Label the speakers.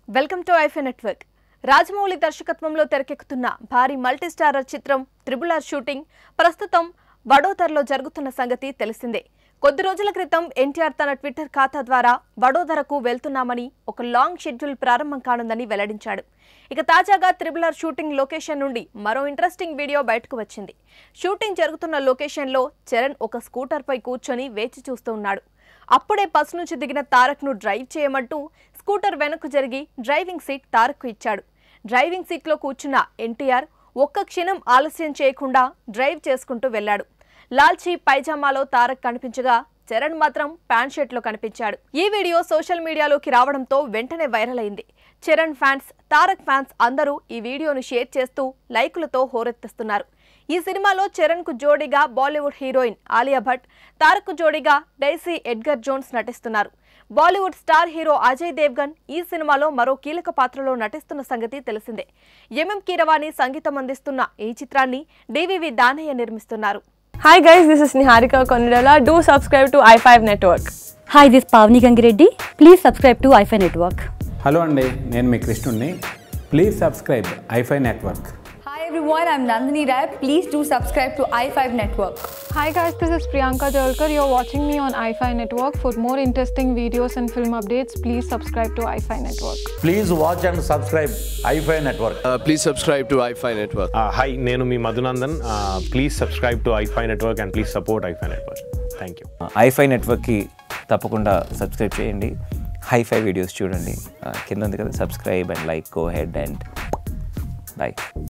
Speaker 1: Welcome to ఐఫై network Rajamouli దర్శకత్వంలో తెరకెక్కుతున్న భారీ మల్టీస్టారర్ చిత్రం త్రిబుల్ ఆర్ షూటింగ్ ప్రస్తుతం వడోదరలో జరుగుతున్న సంగతి తెలిసిందే కొద్ది రోజుల క్రితం ఎన్టీఆర్ తన ట్విట్టర్ ఖాతా ద్వారా వడోదరకు వెళ్తున్నామని ఒక లాంగ్ షెడ్యూల్ ప్రారంభం కానుందని వెల్లడించాడు ఇక తాజాగా త్రిబుల్ ఆర్ షూటింగ్ లొకేషన్ నుండి మరో ఇంట్రెస్టింగ్ వీడియో బయటకు వచ్చింది షూటింగ్ జరుగుతున్న లొకేషన్లో చరణ్ ఒక స్కూటర్పై కూర్చొని వేచి చూస్తూ ఉన్నాడు అప్పుడే బస్ నుంచి దిగిన తారక్ను డ్రైవ్ చేయమంటూ స్కూటర్ వెనక్కు జరిగి డ్రైవింగ్ సీట్ తారక్కు ఇచ్చాడు డ్రైవింగ్ సీట్లో కూర్చున్న ఎన్టీఆర్ ఒక్క క్షణం ఆలస్యం చేయకుండా డ్రైవ్ చేసుకుంటూ వెళ్ళాడు లాల్చీ పైజామాలో తారక్ కనిపించగా చరణ్ మాత్రం ప్యాంట్ షర్ట్లో కనిపించాడు ఈ వీడియో సోషల్ మీడియాలోకి రావడంతో వెంటనే వైరల్ అయింది చరణ్ ఫ్యాన్స్ తారక్ ఫ్యాన్స్ అందరూ ఈ వీడియోను షేర్ చేస్తూ లైకులతో హోరెత్తిస్తున్నారు ఈ సినిమాలో చరణ్ కు జోడీగా బాలీవుడ్ హీరోయిన్ ఆలియా భట్ తారక్ కు జోడీగా డైసీ ఎడ్గర్ జోన్స్ నటిస్తున్నారు Bollywood star hero Ajay Devgn ఈ సినిమాలో మరో కీలక పాత్రలో నటిస్తున్న సంగతి తెలిసిందే ఎంఎం కీరవాణి సంగీతం అందిస్తున్న ఈ చిత్రాన్ని డివివి దానయ్య నిర్మిస్తున్నారు
Speaker 2: Hi guys, this is Niharika Konidala. Do subscribe to i5 Network.
Speaker 3: Hi this Pavani Gangireddy please subscribe to ఐఫై network
Speaker 4: hello అండి నేను మీ కృష్ణుణ్ణి please subscribe I five network
Speaker 5: Hi everyone, I'm Nandini Rai. Please do subscribe to i5 Network.
Speaker 6: Hi guys, this is Priyanka Jalkar. You're watching me on iFi Network. For more interesting videos and film updates, please subscribe to iFi Network.
Speaker 7: Please watch and subscribe iFi Network.
Speaker 8: Uh, please subscribe to iFi Network.
Speaker 9: Hi నేను మీ Madhunandan please subscribe to ఐఫై network and please support iFi network thank you
Speaker 10: iFi నెట్వర్క్కి తప్పకుండా subscribe చేయండి hi-fi videos చూడండి ఆ, కింద ఉంది కదా subscribe and like go ahead and by